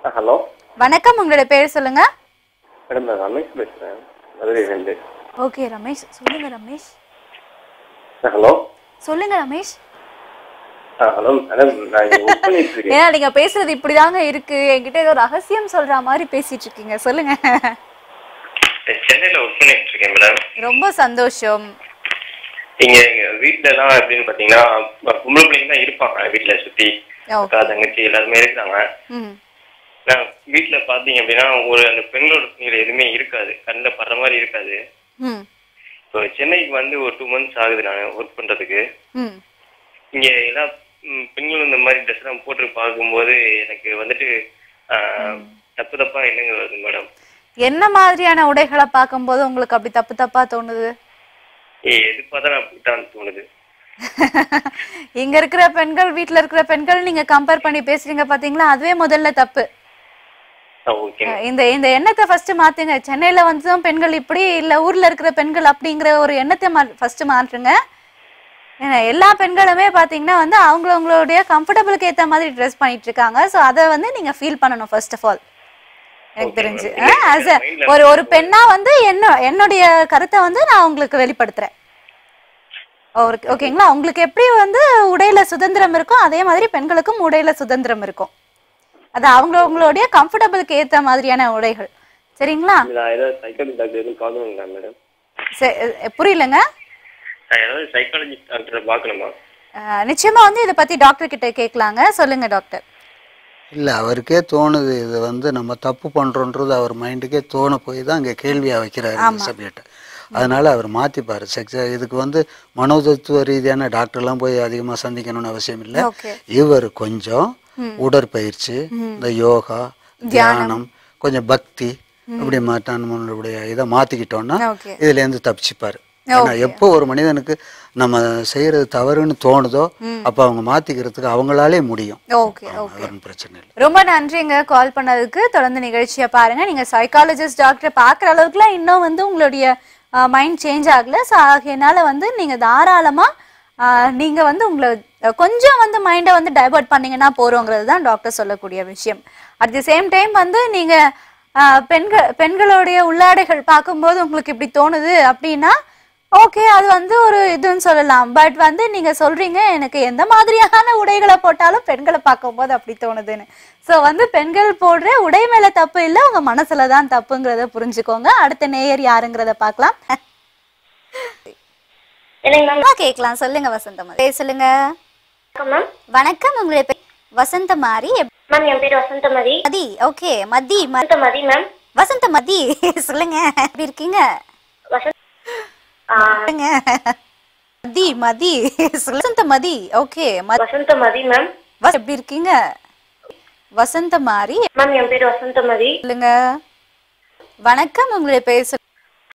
Hello வணக்கம் உங்களோட பேர் சொல்லுங்க மேடம் நான் ரமேஷ் பேசுகிறேன் மதுரையிலேருந்து ஓகே ரமேஷ் சொல்லுங்க ரமேஷ் ஹலோ சொல்லுங்க ரமேஷ் ஹலோ மேடம் நான் இங்கே ஒர்க் பண்ணிட்டு இருக்கேன் ஏன்னா நீங்க பேசுறது இப்படிதாங்க இருக்கு என்கிட்ட ஏதோ ரகசியம் சொல்ற மாதிரி பேசிட்டு இருக்கீங்க சொல்லுங்க சென்னையில் ஒர்க் பண்ணிட்டு இருக்கேன் மேடம் ரொம்ப சந்தோஷம் இங்கே எங்கள் வீட்டிலலாம் எப்படின்னு பார்த்தீங்கன்னா பொம்பளை பிள்ளைங்க தான் இருப்பாங்க வீட்டில் சுற்றி ஓகே அக்கா தங்கச்சி எல்லாருமே இருக்காங்க ம் நான் வீட்டில் பார்த்தீங்க அப்படின்னா ஒரு அந்த பெண்களோட துணியில் எதுவுமே இருக்காது கண்ணில் படுற மாதிரி இருக்காது ம் இப்போ சென்னைக்கு வந்து ஒரு டூ மந்த்ஸ் ஆகுது நான் ஒர்க் பண்ணுறதுக்கு ம் இங்கே எல்லா ம், பெண்களும் இந்த மாதிரி ட்ரெஸ் எல்லாம் போட்டு பார்க்கும்போது எனக்கு வந்துட்டு ஆஹ், தப்பு தப்பா என்னங்க வருது மேடம் என்ன மாதிரியான உடைகளை பார்க்கும்போது உங்களுக்கு அப்படி தப்பு தப்பா தோணுது ஏய் எது பார்த்தா நான் அப்படித்தான் தோணுது இங்க இருக்கிற பெண்கள் வீட்ல இருக்கிற பெண்கள் நீங்க கம்பேர் பண்ணி பேசுறீங்க பாத்தீங்களா அதுவே முதல்ல தப்பு ஆ ஓகே இந்த இந்த எண்ணத்தை ஃபர்ஸ்ட் மாத்துங்க சென்னையில வந்து பெண்கள் இப்படி இல்ல ஊர்ல இருக்கிற பெண்கள் அப்படிங்கிற ஒரு எண்ணத்தை ஃபர்ஸ்ட் மாற்றுங்க ஏன்னா எல்லா பெண்களுமே பாத்தீங்கன்னா வந்து அவங்கவுங்களுடைய கம்ஃபர்டபுளுக்கு ஏத்த மாதிரி ட்ரெஸ் பண்ணிட்டு இருக்காங்க ஸோ அதை வந்து நீங்க ஃபீல் பண்ணணும் ஃபர்ஸ்ட் ஆஃப் ஆல் எனக்கு Okay, தெரிஞ்சு ma'am. இல்ல, ஆஸ் இல்ல, mind ல ஒரு ஒரு பெண்ணா வந்து என்ன என்னுடைய கருத்தை வந்து நான் உங்களுக்கு வெளிப்படுத்துறேன் ஒரு ஓகேங்களா உங்களுக்கு எப்படி வந்து உடையில சுதந்திரம் இருக்கோ அதே மாதிரி பெண்களுக்கும் உடையில சுதந்திரம் இருக்கும் அது அவங்கவுங்களுடைய கம்ஃபர்டபுளுக்கு ஏத்த மாதிரியான உடைகள் சரிங்களா நான் ஏதாவது சைக்காலஜி டாக்டர் எதுவும் பார்க்கணுங்களா மேடம் சரி, அஹ் புரியலங்க நான் ஏதாவது சைக்காலஜி டாக்டரை பார்க்கணுமா அஹ் நிச்சயமா வந்து இதை பத்தி டாக்டர் கிட்ட கேட்கலாங்க சொல்லுங்க டாக்டர் இல்லை அவருக்கே தோணுது இது வந்து நம்ம தப்பு பண்ணுறோன்றது அவர் மைண்டுக்கே தோண போய் தான் அங்கே கேள்வியாக வைக்கிறாரு இந்த சப்ஜெக்டை அதனால அவர் மாற்றிப்பார் செக்ஸ் இதுக்கு வந்து மனோதத்துவ ரீதியான டாக்டர்லாம் போய் அதிகமாக சந்திக்கணும்னு அவசியம் இல்லை ஓகே இவர் கொஞ்சம் உடற்பயிற்சி இந்த யோகா தியானம் கொஞ்சம் பக்தி இப்படி மாற்ற நம்மளுடைய இதை மாற்றிக்கிட்டோம்னா ஓகே இதுலேருந்து தப்பிச்சுப்பார் ஏன்னா எப்போ ஒரு மனிதனுக்கு நம்ம செய்யறது தவறுன்னு தோணுதோ அப்போ அவங்க மாற்றிக்கிறதுக்கு அவங்களாலே முடியும் ஓகே ஓகே அது பிரச்சனை இல்லை ரொம்ப நன்றிங்க கால் பண்ணதுக்கு தொடர்ந்து நிகழ்ச்சியை பாருங்க நீங்க சைக்காலஜிஸ்ட் டாக்டரை பார்க்குற அளவுக்குலாம் இன்னும் வந்து உங்களுடைய மைண்ட் சேஞ்ச் ஆகல ஸோ ஆகையனால வந்து நீங்க தாராளமா ஆஹ், நீங்க வந்து உங்களை அஹ், கொஞ்சம் வந்து மைண்டை வந்து டைவர்ட் பண்ணீங்கன்னா போறோங்கிறது தான் டாக்டர் சொல்லக்கூடிய விஷயம் அட் தி சேம் டைம் வந்து நீங்க ஆஹ், பெண்கள் பெண்களுடைய உள்ளாடைகள் பார்க்கும்போது உங்களுக்கு இப்படி தோணுது அப்படின்னா ஓகே அது வந்து ஒரு இதுன்னு சொல்லலாம் பட் வந்து நீங்க சொல்றீங்க எனக்கு எந்த மாதிரியான உடைகளை போட்டாலும் பெண்களை பார்க்கும்போது அப்படி தோணுதுன்னு ஸோ வந்து பெண்கள் போடுற உடை மேல தப்பு இல்லை உங்க மனசுல தான் தப்புங்கிறத புரிஞ்சுக்கோங்க அடுத்த நேயர் யாருங்கிறத பார்க்கலாம் இல்லைங்க மேம் ஆ, கேட்கலாம் சொல்லுங்க வசந்தம் பேர் சொல்லுங்க வணக்கம் மேம் வணக்கம் உங்களுடைய பேர் வசந்த மாரி மேம் என் பேர் வசந்தமதி மதி ஓகே மதி ம- வசந்தமதி மேம் வசந்த மதி சொல்லுங்க எப்படி இருக்கீங்க வசந்த் ஆ, சொல்லுங்க மதி மதி வசந்த மதி ஓகே வசந்தமதி மேம் எப்படி இருக்கீங்க வசந்த மாரி மேம் என் பேர் வசந்தமதி சொல்லுங்க வணக்கம் உங்களுடைய பேர்